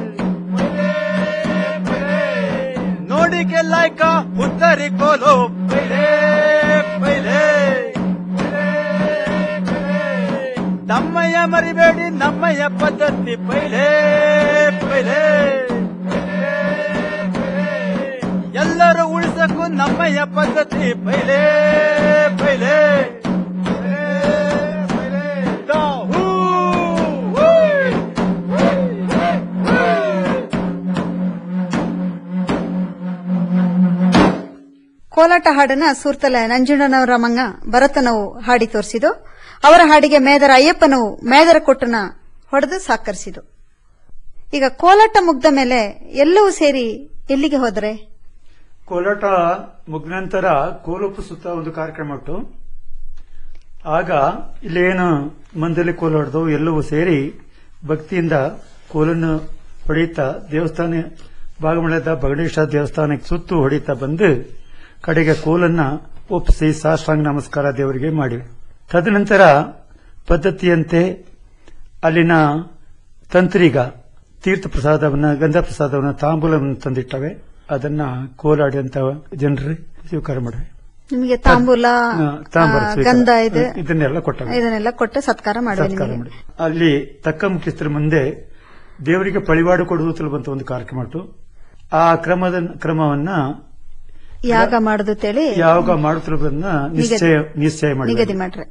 ನೋಡಿಕೆ ಲಾಯ್ಕ ಉತ್ತರಿ ಕೋಲು ಪೈಲೆ ಪೈಲೆ ತಮ್ಮಯ್ಯ ಮರಿಬೇಡಿ ನಮ್ಮಯ್ಯ ಪದ್ಧತಿ ಪೈಲೆ ಪೈಲೆ ಎಲ್ಲರೂ ಉಳಿಸಕ್ಕೂ ನಮ್ಮಯ್ಯ ಪದ್ಧತಿ ಪೈಲೆ ಪೈಲೆ ದ ಹೂ, ಹೂ. ಕೋಲಾಟ ಹಾಡನ್ನ ಸೂರ್ತಲೆ ನಂಜುಂಡನವರ ಮಂಗ ಭರತನವು ಹಾಡಿ ತೋರಿಸಿದು ಅವರ ಹಾಡಿಗೆ ಮೇದರ ಅಯ್ಯಪ್ಪನವು ಮೇದರ ಕೊಟ್ಟನ ಹೊಡೆದು ಸಾಕರಿಸಿದು ಈಗ ಕೋಲಾಟ ಮುಗ್ದ ಮೇಲೆ ಎಲ್ಲವೂ ಸೇರಿ ಎಲ್ಲಿಗೆ ಹೋದರೆ ಕೋಲಾಟ ಮುಗಿದ ನಂತರ ಕೋಲುಪ್ಪು ಸುತ್ತ ಒಂದು ಕಾರ್ಯಕ್ರಮ ಉಂಟು ಆಗ ಇಲ್ಲೇನು ಮಂದಲ್ಲಿ ಕೋಲು ಹೊಡೆದು ಎಲ್ಲವೂ ಸೇರಿ ಭಕ್ತಿಯಿಂದ ಕೋಲನ್ನು ಹೊಡೆಯುತ್ತಾ ದೇವಸ್ಥಾನ ಭಾಗಮಂಡಲದ ಬಗಡೇಶ ದೇವಸ್ಥಾನಕ್ಕೆ ಸುತ್ತು ಹೊಡೆಯುತ್ತಾ ಬಂದು ಕಡೆಗೆ ಕೋಲನ್ನ ಒಪ್ಪಿಸಿ ಸಾಷ್ಟಾಂಗ ನಮಸ್ಕಾರ ದೇವರಿಗೆ ಮಾಡಿವೆ ತದನಂತರ ಪದ್ಧತಿಯಂತೆ ಅಲ್ಲಿನ ತಂತ್ರಿಗ ತೀರ್ಥ ಪ್ರಸಾದವನ್ನ ಗಂಧ ಪ್ರಸಾದವನ್ನ ತಾಂಬೂಲವನ್ನು ತಂದಿಟ್ಟವೆ ಅದನ್ನ ಕೋಲಾಡಿದಂತ ಜನರು ಸ್ವೀಕಾರ ಮಾಡಿವೆ ನಿಮಗೆ ತಾಂಬೂಲ ಆ, ತಾಂಬೂಲ ಆ, ಸ್ವೀಕಾರ. ಗಂಧ ಇದೆ ಇದನ್ನೆಲ್ಲ ಕೊಟ್ಟವೆ ಇದನ್ನೆಲ್ಲ ಕೊಟ್ಟು ಸತ್ಕಾರ ಮಾಡುವೆ ಸತ್ಕಾರ ನಿಮಗೆ ಮಾಡಿ ಅಲ್ಲಿ ತಕ್ಕ ಮುಖ್ಯಸ್ಥರ ಮುಂದೆ ದೇವರಿಗೆ ಪಳಿವಾಡು ಕೊಡುವುದು ಬಂತ ಒಂದು ಕಾರ್ಯಕ್ರಮ ಉಂಟು ಆ ಕ್ರಮದ ಕ್ರಮವನ್ನ ಯಾಗ ಮಾಡುದು ಅಂತೇಳಿ ಯಾವಾಗ ಮಾಡುತ್ತಿರುವುದನ್ನ ನಿಶ್ಚಯ ನಿಶ್ಚಯ ಮಾಡಿ ನಿಗದಿ ಮಾಡ್ರೆ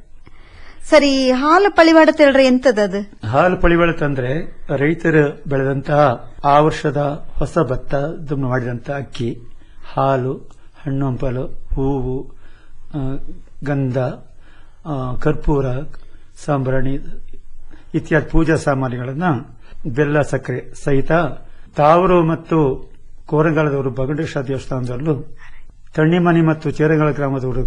ಸರಿ ಹಾಲು ಪಳಿವಾಡ ತೇಳ್ರಿ ಎಂತದದು ಹಾಲು ಪಳಿವಾಳ ತಂದ್ರೆ ರೈತರು ಬೆಳೆದಂತಹ ಆ ವರ್ಷದ ಹೊಸ ಭತ್ತ ಇದನ್ನು ಮಾಡಿದಂತ ಅಕ್ಕಿ ಹಾಲು ಹಣ್ಣು ಹಂಪಲು ಹೂವು ಆ, ಗಂಧ ಆ, ಕರ್ಪೂರ ಸಾಂಬ್ರಾಣಿ ಇತ್ಯಾದಿ ಪೂಜಾ ಸಾಮಾನುಗಳನ್ನ ಬೆಲ್ಲ ಸಕ್ಕರೆ ಸಹಿತ ತಾವರು ಮತ್ತು ಕೋರಂಗಾಲದವರು ಬಗಡೇಶ ದೇವಸ್ಥಾನದಲ್ಲೂ ತಣ್ಣಿಮನಿ ಮತ್ತು ಚೇರಂಗಾಲ ಗ್ರಾಮದವರು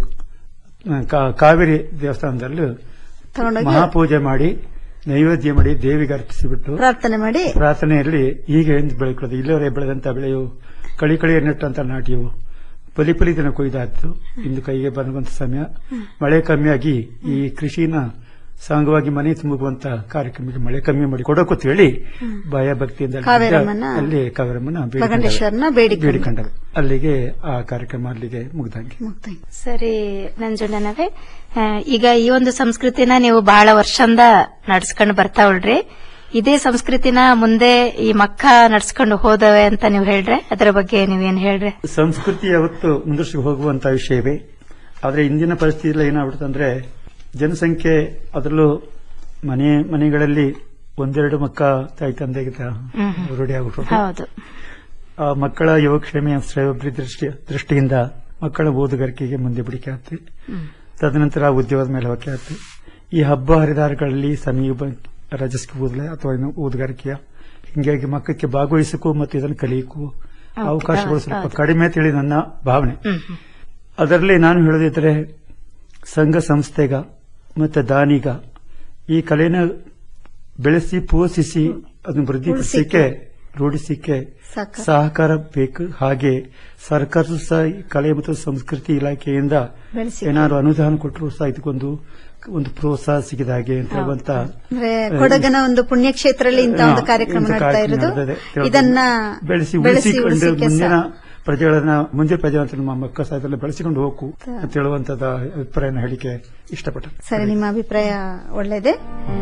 ಆ, ಕಾ- ಕಾವೇರಿ ದೇವಸ್ಥಾನದಲ್ಲೂ ತಗೊಂಡೋಗಿ ಮಹಾಪೂಜೆ ಮಾಡಿ ನೈವೇದ್ಯ ಮಾಡಿ ದೇವಿಗೆ ಅರ್ಪಿಸಿಬಿಟ್ಟು ಪ್ರಾರ್ಥನೆ ಮಾಡಿ ಪ್ರಾರ್ಥನೆಯಲ್ಲಿ ಹೀಗೆ ಎಂದು ಬೆಳಕೊಳ್ಳೋದು ಇಲ್ಲವರೇ ಬೆಳೆದಂತ ಬೆಳೆಯು ಕಳಿ ಕಳಿಯ ನೆಟ್ಟಂತ ನಾಟಿಯು ಪಲಿ ಪಲಿತನ ಕೊಯ್ದಾಯ್ತು ಇಂದು ಕೈಗೆ ಬಂದಂತ ಸಮಯ ಮಳೆ ಕಮ್ಮಿಯಾಗಿ ಈ ಕೃಷಿನ ಸಾಂಗವಾಗಿ ಮನೆ ತುಂಬುವಂತ ಕಾರ್ಯಕ್ರಮಕ್ಕೆ ಮಳೆ ಕಮ್ಮಿ ಮಾಡಿ ಕೊಡೋಕು ಅಂತ ಹೇಳಿ ಭಯ ಭಕ್ತಿಯಿಂದ ಅಲ್ಲಿ ಕಾವೇರಮ್ಮನ- ಅಲ್ಲಿ ಕಾವೇರಮ್ಮನ ಬೇಡಿಕೊಂಡರು. ಬಗಂಡೇಶ್ವರನ ಬೇಡಿಕೊಂಡರು. ಬೇಡಿಕೊಂಡರು ಅಲ್ಲಿಗೆ ಆ ಕಾರ್ಯಕ್ರಮ ಅಲ್ಲಿಗೆ ಮುಗ್ದಂಗೆ ಮುಗ್ದಾಯ್ತು. ಸರಿ ನಂಜುಂಡನವೇ ಆ, ಈಗ ಈ ಒಂದು ಸಂಸ್ಕೃತಿನ ನೀವು ಬಹಳ ವರ್ಷದಿಂದ ನಡ್ಸ್ಕೊಂಡು ಬರ್ತಾ ಉಳ್ರಿ ಇದೇ ಸಂಸ್ಕೃತಿನ ಮುಂದೆ ಈ ಮಕ್ಕ ನಡ್ಸ್ಕೊಂಡು ಹೋದವೆ ಅಂತ ನೀವು ಹೇಳ್ರೆ ಅದರ ಬಗ್ಗೆ ನೀವೇನ್ ಹೇಳ್ರೆ ಸಂಸ್ಕೃತಿ ಯಾವತ್ತು ಮುಂದರ್ಸಿ ಹೋಗುವಂತ ವಿಷಯವೇ ಆದ್ರೆ ಇಂದಿನ ಪರಿಸ್ಥಿತಿಯಲ್ಲಿ ಏನಾಗ್ಬಿಡುತ್ತಂದ್ರೆ ಜನಸಂಖ್ಯೆ ಅದರಲ್ಲೂ ಮನೆ ಮನೆಗಳಲ್ಲಿ ಒಂದೆರಡು ಮಕ್ಕ ತಾಯಿ ತಂದೆಗೆ ಹ್ಮ್. ರೂಢಿ ಆಗ್ಬಿಟ್ಟು ಹೌದು ಆ ಮಕ್ಕಳ ಯುವಕ್ಷೇಮ ಶ್ರೇಯೋಭಿವೃದ್ಧಿ ದೃಷ್ಟಿ ದೃಷ್ಟಿಯಿಂದ ಮಕ್ಕಳ ಓದುಗಾರಿಕೆಗೆ ಮುಂದೆ ಬಿಡಿಕೆ ಆಗುತ್ತೆ ತದನಂತರ ಉದ್ಯೋಗದ ಮೇಲೆ ಹೊಕ್ಕೆ ಆಗುತ್ತೆ ಈ ಹಬ್ಬ ಹರಿದಾರಗಳಲ್ಲಿ ಸಮೀಪ ರಜಸ್ಗೆ ಓದಲೆ ಅಥವಾ ಇನ್ನು ಓದುಗಾರಿಕೆಯ ಹಿಂಗಾಗಿ ಮಕ್ಕಳಿಗೆ ಭಾಗವಹಿಸಕ್ಕೂ ಮತ್ತು ಇದನ್ನು ಕಲಿಯಕ್ಕೂ ಅವಕಾಶಗಳು ಸ್ವಲ್ಪ ಕಡಿಮೆ ತಿಳಿ ನನ್ನ ಭಾವನೆ ಅದರಲ್ಲಿ ನಾನು ಹೇಳದಿದ್ರೆ ಸಂಘ ಸಂಸ್ಥೆಗ ಮತ್ತೆ ದಾನಿಗ ಈ ಕಲೆನ ಬೆಳೆಸಿ ಪೋಷಿಸಿ ಅದನ್ನು ವೃದ್ಧಿಪಡಿಸಲಿಕ್ಕೆ ರೂಢಿಸಲಿಕ್ಕೆ ಸಾಕ ಸಹಕಾರ ಬೇಕು ಹಾಗೆ ಸರ್ಕಾರವು ಸಹ ಈ ಕಲೆ ಮತ್ತು ಸಂಸ್ಕೃತಿ ಇಲಾಖೆಯಿಂದ ಬೆಳೆಸಿ ಏನಾದ್ರು ಅನುದಾನ ಕೊಟ್ಟರು ಸಹ ಇದಕ್ಕೊಂದು ಒಂದು ಪ್ರೋತ್ಸಾಹ ಸಿಕ್ಕಿದ ಹಾಗೆ ಅಂತ ಹೇಳುವಂತ ಅಂದ್ರೆ ಕೊಡಗನ ಒಂದು ಪುಣ್ಯಕ್ಷೇತ್ರದಲ್ಲಿ ಇಂತ ಒಂದು ಹಾ, ಕಾರ್ಯಕ್ರಮ ಇಂಥ ನಡ್ತಾ ಕಾರ್ಯಕ್ರಮ ಇರೋದು ನಡೆದಿದೆ. ತಿಳಿದು ಇದನ್ನ ಬೆಳೆಸಿ ಬೆಳೆಸಿ ಉಳಿಸಿಕೊಂಡು ಉಳಿಸಿಕ್ಕೆ ಮುಂದಿನ ಸ- ಪ್ರಜೆಗಳನ್ನ ಮುಂದಿನ ಪ್ರಜೆಗಳಂತ ನಮ್ಮ ಮಕ್ಕಳ ಸಾಹಿತ್ಯ ಬೆಳೆಸಿಕೊಂಡು ಹೋಗು ಅಂತ ಹೇಳುವಂತದ ಅಭಿಪ್ರಾಯನ ಹೇಳಿಕೆ ಇಷ್ಟಪಟ್ಟೆ ಸರಿ ನಿಮ್ಮ ಅಭಿಪ್ರಾಯ ಒಳ್ಳೆಯದೇ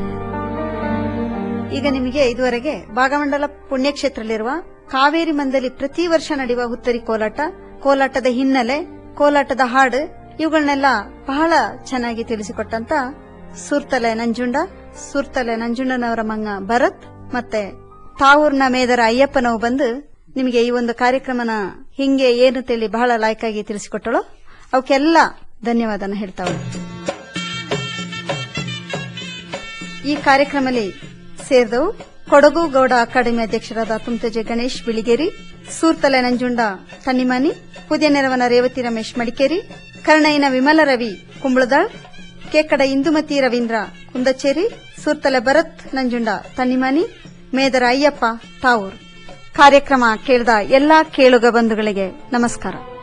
ಈಗ ನಿಮಗೆ ಇದುವರೆಗೆ ಭಾಗಮಂಡಲ ಪುಣ್ಯಕ್ಷೇತ್ರದಲ್ಲಿರುವ ಕಾವೇರಿ ಮಂದಲ್ಲಿ ಪ್ರತಿ ವರ್ಷ ನಡೆಯುವ ಹುತ್ತರಿ ಕೋಲಾಟ ಕೋಲಾಟದ ಹಿನ್ನೆಲೆ ಕೋಲಾಟದ ಹಾಡು ಇವುಗಳನ್ನೆಲ್ಲ ಬಹಳ ಚೆನ್ನಾಗಿ ತಿಳಿಸಿಕೊಟ್ಟಂತ ಸೂರ್ತಲೆ ನಂಜುಂಡ ಸೂರ್ತಲೆ ನಂಜುಂಡನವರ ಮಂಗ ಭರತ್ ಮತ್ತೆ ತಾವೂರ್ನ ಮೇದರ ಅಯ್ಯಪ್ಪನವು ಬಂದು ನಿಮಗೆ ಈ ಒಂದು ಕಾರ್ಯಕ್ರಮನ ಹಿಂಗೆ ಏನು ತಿಳಿ ಬಹಳ ಲಾಯ್ಕಾಗಿ ತಿಳಿಸಿಕೊಟ್ಟಳು ಅವಕ್ಕೆಲ್ಲ ಧನ್ಯವಾದನ ಹೇಳ್ತಾವಳು ಈ ಕಾರ್ಯಕ್ರಮದಲ್ಲಿ ಸೇರಿದವು ಕೊಡಗು ಗೌಡ ಅಕಾಡೆಮಿ ಅಧ್ಯಕ್ಷರಾದ ತುಮತಜೆ ಗಣೇಶ್ ಬಿಳಿಗೇರಿ ಸೂರ್ತಲೆ ನಂಜುಂಡ ತನ್ನಿಮಾನಿ ಪುದಿಯ ನೆರವನ ರೇವತಿ ರಮೇಶ್ ಮಡಿಕೇರಿ ಕರ್ಣಯ್ಯನ ವಿಮಲ ರವಿ ಕುಂಬಳದಾಳ್ ಕೇಕಡ ಇಂದುಮತಿ ರವೀಂದ್ರ ಕುಂದಚೇರಿ ಸೂರ್ತಲೆ ಭರತ್ ನಂಜುಂಡ ತನ್ನಿಮಾನಿ ಮೇದರ ಅಯ್ಯಪ್ಪ ತಾವೂರು ಕಾರ್ಯಕ್ರಮ ಕೇಳಿದ ಎಲ್ಲಾ ಕೇಳುಗ ಬಂಧುಗಳಿಗೆ ನಮಸ್ಕಾರ